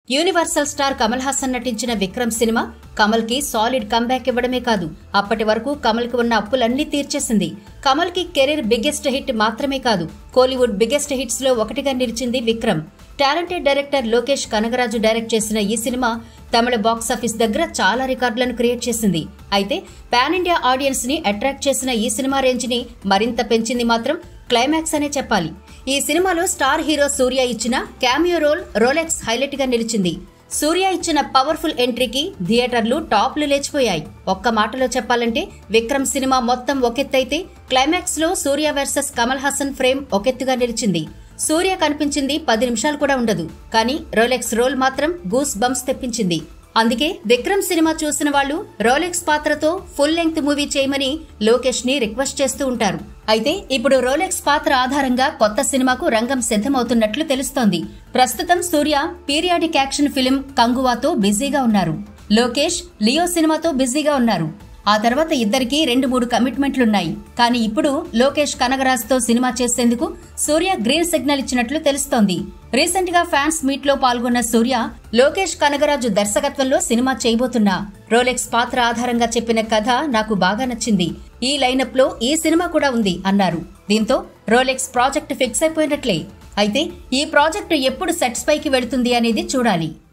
universal star Kamal Haasan నటించిన Vikram cinema Kamal కి solid comeback ఇవ్వడమే కాదు అప్పటి వరకు కమల్ కి ఉన్న అప్పులన్నీ తీర్చేసింది కమల్ కి కెరీర్ బిగ్గెస్ట్ హిట్ మాత్రమే కాదు కోలీవుడ్ బిగ్గెస్ట్ హిట్స్ లో ఒకటిగా నిలిచింది Vikram talented director Lokesh Kanagaraj direct చేసిన ఈ సినిమా తమిళ బాక్సాఫీస్ దగ్గర చాలా రికార్డులను క్రియేట్ చేసింది అయితే పాన్ ఇండియా ఆడియన్స్ ని అట్రాక్ట్ చేసిన ఈ సినిమా రేంజ్ ని మరింత పెంచింది మాత్రం క్లైమాక్స్ అనే చెప్పాలి ఈ సినిమాలో స్టార్ హీరో సూర్య ఇచ్చిన క్యామియో రోల్ రోలెక్స్ హైలైట్ గా నిలిచింది సూర్య ఇచ్చిన పవర్ఫుల్ ఎంట్రీకి థియేటర్లు టాప్లు లేచిపోయాయి ఒక్క మాటలో చెప్పాలంటే విక్రమ్ సినిమా మొత్తం ఒకెత్తైతే క్లైమాక్స్ లో సూర్య వర్సెస్ కమల్ హాసన్ ఫ్రేమ్ ఒకెత్తుగా నిలిచింది సూర్య కనిపించింది పది నిమిషాలు కూడా ఉండదు కానీ రోలెక్స్ రోల్ మాత్రం గూస్ బంప్స్ తెప్పించింది అందుకే విక్రమ్ సినిమా చూసిన వాళ్ళు రోలెక్స్ పాత్రతో ఫుల్ లెంగ్త్ మూవీ చేయమని లోకేష్ ని రిక్వెస్ట్ చేస్తూ ఉంటారు అయితే ఇప్పుడు రోలెక్స్ పాత్ర ఆధారంగా కొత్త సినిమాకు రంగం సిద్ధమవుతున్నట్లు తెలుస్తోంది ప్రస్తుతం సూర్య పీరియాడిక్ యాక్షన్ ఫిలిం కంగువాతో బిజీగా ఉన్నారు లోకేష్ లియో సినిమాతో బిజీగా ఉన్నారు ఆ తర్వాత ఇద్దరికి రెండు మూడు కమిట్మెంట్లున్నాయి కానీ ఇప్పుడు లోకేష్ కనగరాజ్తో సినిమా చేసేందుకు సూర్య గ్రీన్ సిగ్నల్ ఇచ్చినట్లు తెలుస్తోంది రీసెంట్ గా ఫ్యాన్స్ మీట్ లో పాల్గొన్న సూర్య లోకేష్ కనగరాజు దర్శకత్వంలో సినిమా చేయబోతున్నా రోలెక్స్ పాత్ర ఆధారంగా చెప్పిన కథ నాకు బాగా నచ్చింది ఈ లైనప్ లో ఈ సినిమా కూడా ఉంది అన్నారు దీంతో రోలెక్స్ ప్రాజెక్ట్ ఫిక్స్ అయిపోయినట్లే అయితే ఈ ప్రాజెక్టు ఎప్పుడు సెట్స్ పైకి వెళుతుంది అనేది చూడాలి